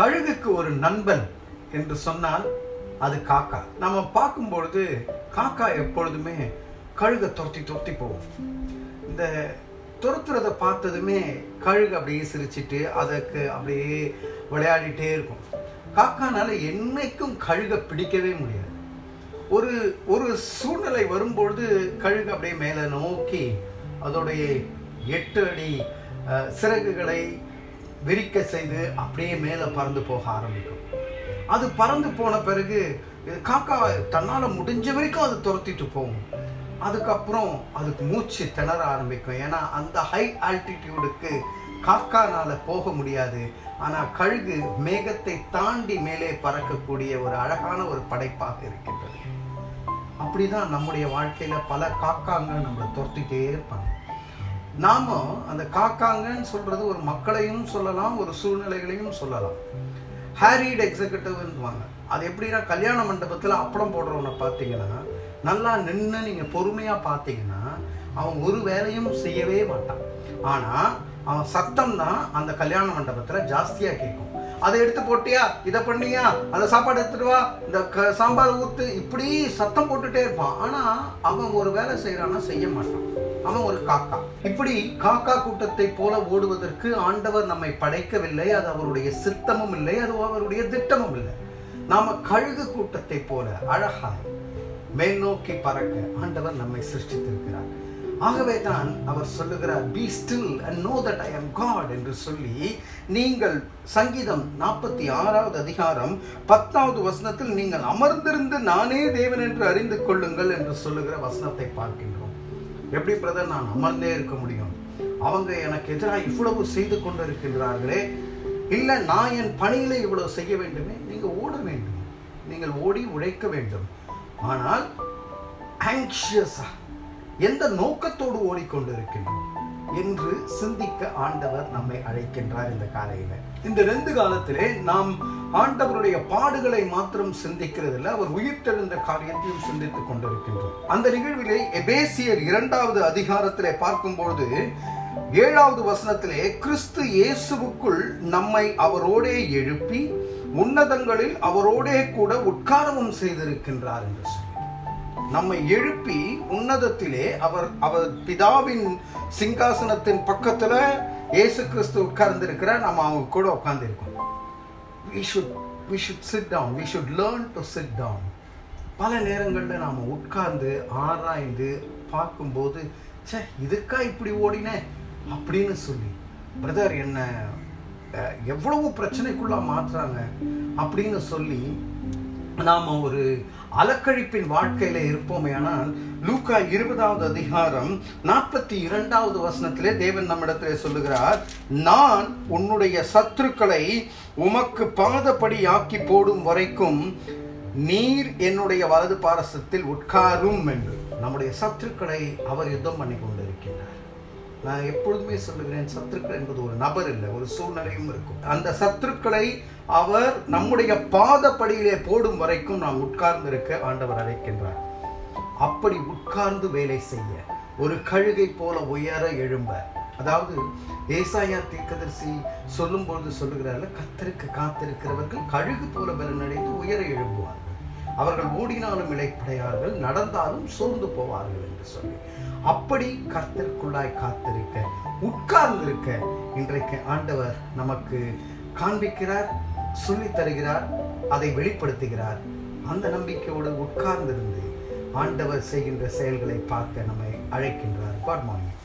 கழுகுக்கு ஒரு நண்பன் என்று சொன்னால் அது காக்கா நம்ம பார்க்கும் பொழுது காக்கா எப்பொழுதுமே கழுகை துரத்தி துரத்தி போகும் இந்த துரத்துறத பார்த்ததுமே கழுகு அப்படியே சிரிச்சிட்டு அதுக்கு அப்படியே விளையாடிட்டே இருக்கும் காக்கானால என்னைக்கும் கழுகை பிடிக்கவே முடியாது ஒரு ஒரு சூழ்நிலை வரும்பொழுது கழுகு அப்படியே மேலே நோக்கி அதோடைய எட்டு அடி அஹ், சிறகுகளை விரிக்க செய்து அப்படியே மேலே பறந்து போக ஆரம்பிக்கும் அது பறந்து போன பிறகு இது காக்கா தன்னால் முடிஞ்ச வரைக்கும் அது துரத்திட்டு போகும் அதுக்கப்புறம் அதுக்கு மூச்சு திணற ஆரம்பிக்கும் ஏன்னா அந்த ஹை ஆல்டிடியூடுக்கு காக்கானால போக முடியாது ஆனால் கழுகு மேகத்தை தாண்டி மேலே பறக்கக்கூடிய ஒரு அழகான ஒரு படைப்பாக இருக்கின்றது அப்படிதான் நம்முடைய வாழ்க்கையில பல காக்காங்க நம்மளை துரத்திட்டே இருப்பாங்க நாம அந்த காக்காங்கன்னு சொல்றது ஒரு மக்களையும் சொல்லலாம் ஒரு சூழ்நிலைகளையும் சொல்லலாம் ஹேரிட் எக்ஸிகட்டிவ்வாங்க அது எப்படின்னா கல்யாண மண்டபத்தில் அப்பளம் போடுறவனை பார்த்தீங்கன்னா நல்லா நின்று நீங்கள் பொறுமையாக பார்த்தீங்கன்னா அவன் ஒரு வேலையும் செய்யவே மாட்டான் ஆனால் அவன் சத்தம் தான் அந்த கல்யாண மண்டபத்தில் ஜாஸ்தியாக கேட்கும் அதை எடுத்து போட்டியா இதை பண்ணியா அந்த சாப்பாடு எடுத்துட்டு வா இந்த க- சாம்பார் ஊத்து இப்படி சத்தம் போட்டுட்டே இருப்பான் ஆனா அவன் ஒரு வேலை செய்யறான்னா செய்ய மாட்டான் அவன் ஒரு காக்கா இப்படி காக்கா கூட்டத்தை போல ஓடுவதற்கு ஆண்டவர் நம்மை படைக்கவில்லை அது அவருடைய சித்தமும் இல்லை அது அவருடைய திட்டமும் இல்லை நாம கழுகு கூட்டத்தை போல அழகாய் மேல் நோக்கி பறக்க ஆண்டவர் நம்மை சிருஷ்டித்திருக்கிறார் ஆகவே தான் அவர் சொல்லுகிறார் be still and know that I am God என்று சொல்லி நீங்கள் சங்கீதம் நாற்பத்தி ஆறாவது அதிகாரம் பத்தாவது வசனத்தில் நீங்கள் அமர்ந்திருந்து நானே தேவன் என்று அறிந்து கொள்ளுங்கள் என்று சொல்லுகிற வசனத்தை பார்க்கின்றோம் எப்படி பிரதர் நான் அமர்ந்தே இருக்க முடியும் அவங்க எனக்கு எதிராக இவ்வளவு செய்து கொண்டிருக்கின்றார்களே இல்லை நான் என் பணியில இவ்வளவு செய்ய வேண்டுமே நீங்க ஓட வேண்டும் நீங்கள் ஓடி உழைக்க வேண்டும் ஆனால் ஆங்ஷியஸா எந்த நோக்கத்தோடு ஓடிக்கொண்டிருக்கின்றோம் என்று சிந்திக்க ஆண்டவர் நம்மை அழைக்கின்றார் இந்த காலையில இந்த ரெண்டு காலத்திலே நாம் ஆண்டவருடைய பாடுகளை மாத்திரம் சிந்திக்கிறதில்ல அவர் உயிர்த்தெழுந்த காரியத்தையும் சிந்தித்துக் கொண்டிருக்கின்றோம் அந்த நிகழ்விலே எபேசியர் இரண்டாவது அதிகாரத்திலே பார்க்கும்பொழுது ஏழாவது வசனத்திலே கிறிஸ்து இயேசுவுக்குள் நம்மை அவரோடே எழுப்பி உன்னதங்களில் அவரோடே கூட உட்காரவும் செய்திருக்கின்றார் என்று சொல்லி நம்மை எழுப்பி உன்னதத்திலே அவர் அவர் பிதாவின் சிங்காசனத்தின் பக்கத்துல இயேசு கிறிஸ்து உட்கார்ந்து இருக்கிறார் நம்ம அவங்க கூட உட்கார்ந்து இருக்கோம் we should we should sit down we should learn to sit down பல நேரங்களில் நாம் உட்கார்ந்து ஆராய்ந்து பார்க்கும்போது ச்சே இதுக்கா இப்படி ஓடினேன் அப்படின்னு சொல்லி பிரதர் என்ன அஹ், எவ்வளவு பிரச்சனைக்குள்ளா மாற்றுறாங்க அப்படின்னு சொல்லி நாம் ஒரு அலக்கழிப்பின் வாழ்க்கையில இருப்போமே ஆனால் லூக்கா இருபதாவது அதிகாரம் நாற்பத்தி இரண்டாவது வசனத்திலே தேவன் நம்மிடத்திலே சொல்லுகிறார் நான் உன்னுடைய சத்துருக்களை உமக்கு பாதப்படி ஆக்கி போடும் வரைக்கும் நீர் என்னுடைய வலது பாரசத்தில் உட்காரும் என்று நம்முடைய சத்துருக்களை அவர் யுத்தம் பண்ணி கொண்டிருக்கின்றார் நான் எப்பொழுதுமே சொல்லுகிறேன் சத்துருக்கள் என்பது ஒரு நபர் இல்லை ஒரு சூழ்நிலையும் இருக்கும் அந்த சத்துருக்களை அவர் நம்முடைய பாதப்படியிலே போடும் வரைக்கும் நாம் உட்கார்ந்து இருக்க ஆண்டவர் அழைக்கின்றார் அப்படி உட்கார்ந்து வேலை செய்ய ஒரு கழுகை போல உயர எழும்ப அதாவது ஏசாயா தீர்க்கதரிசி சொல்லும்பொழுது சொல்லுகிறார்ல கத்தருக்கு காத்திருக்கிறவர்கள் கழுகு போல பலனடைந்து உயர எழும்புவார்கள் அவர்கள் ஓடினாலும் இழைப்படையார்கள் நடந்தாலும் சோர்ந்து போவார்கள் என்று சொல்லி அப்படி கர்த்தருக்குள்ளாய் காத்திருக்க உட்கார்ந்திருக்க இன்றைக்கு ஆண்டவர் நமக்கு காண்பிக்கிறார் சொல்லித் தருகிறார் அதை வெளிப்படுத்துகிறார் அந்த நம்பிக்கையோடு உட்கார்ந்திருந்து ஆண்டவர் செய்கின்ற செயல்களை பார்க்க நம்மை அழைக்கின்றார் காட் மார்னிங்